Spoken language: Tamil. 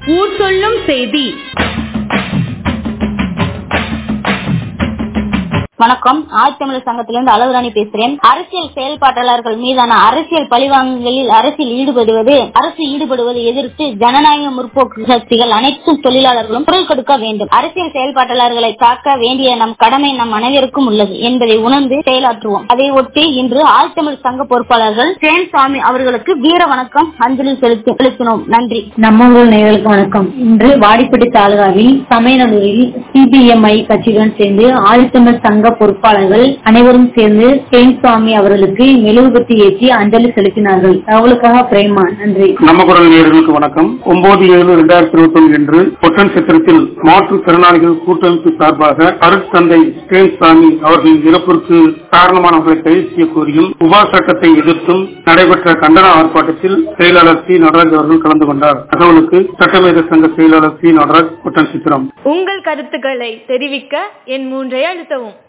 ஊர் சொல்லும் செய்தி வணக்கம் ஆதித்தமிழர் சங்கத்திலிருந்து அளவுராணி பேசுகிறேன் அரசியல் செயல்பாட்டாளர்கள் மீதான அரசியல் பழிவாங்கலில் அரசியல் ஈடுபடுவது அரசு ஈடுபடுவதை எதிர்த்து ஜனநாயக முற்போக்கு சக்திகள் அனைத்து தொழிலாளர்களும் குரல் கொடுக்க வேண்டும் அரசியல் செயல்பாட்டாளர்களை காக்க வேண்டிய நம் கடமை நம் அனைவருக்கும் உள்ளது என்பதை உணர்ந்து செயலாற்றுவோம் அதை ஒட்டி இன்று ஆழ்த்தமிழ் சங்க பொறுப்பாளர்கள் சேன்சாமி அவர்களுக்கு வீர வணக்கம் அஞ்சலி செலுத்தி செலுத்தினோம் நன்றி நம்ம ஊர் நேயர்களுக்கு வணக்கம் இன்று வாடிப்பட்டி தாலுகாவில் சமயநல்லூரில் சிபிஎம்ஐ கட்சியுடன் சேர்ந்து ஆதித்தமிழ் சங்க பொறுப்பாளர்கள் அனைவரும் சேர்ந்து சேன்சாமி அவர்களுக்கு மெழுகுபத்தி ஏற்றி அஞ்சலி செலுத்தினார்கள் தகவலுக்காக பிரேமா நன்றி நம்ம குரல் நேயர்களுக்கு வணக்கம் ஒன்பது ஏழு இரண்டாயிரத்தி இருபத்தி ஒன்று இன்று பொட்டன் சித்திரத்தில் மாற்றுத்திறனாளிகள் கூட்டமைப்பு சார்பாக அருட்தந்தை ஸ்டேன்சாமி அவர்களின் இறப்பிற்கு காரணமானவர்களை கைது செய்ய கோரியும் உபா சட்டத்தை எதிர்த்தும் நடைபெற்ற கண்டன ஆர்ப்பாட்டத்தில் செயலாளர் சி நடராஜ் அவர்கள் கலந்து கொண்டார் தகவலுக்கு சட்டமேத சங்க செயலாளர் சி நடராஜ் பொட்டன் சித்திரம் உங்கள் கருத்துக்களை தெரிவிக்க என் மூன்றை அழுத்தவும்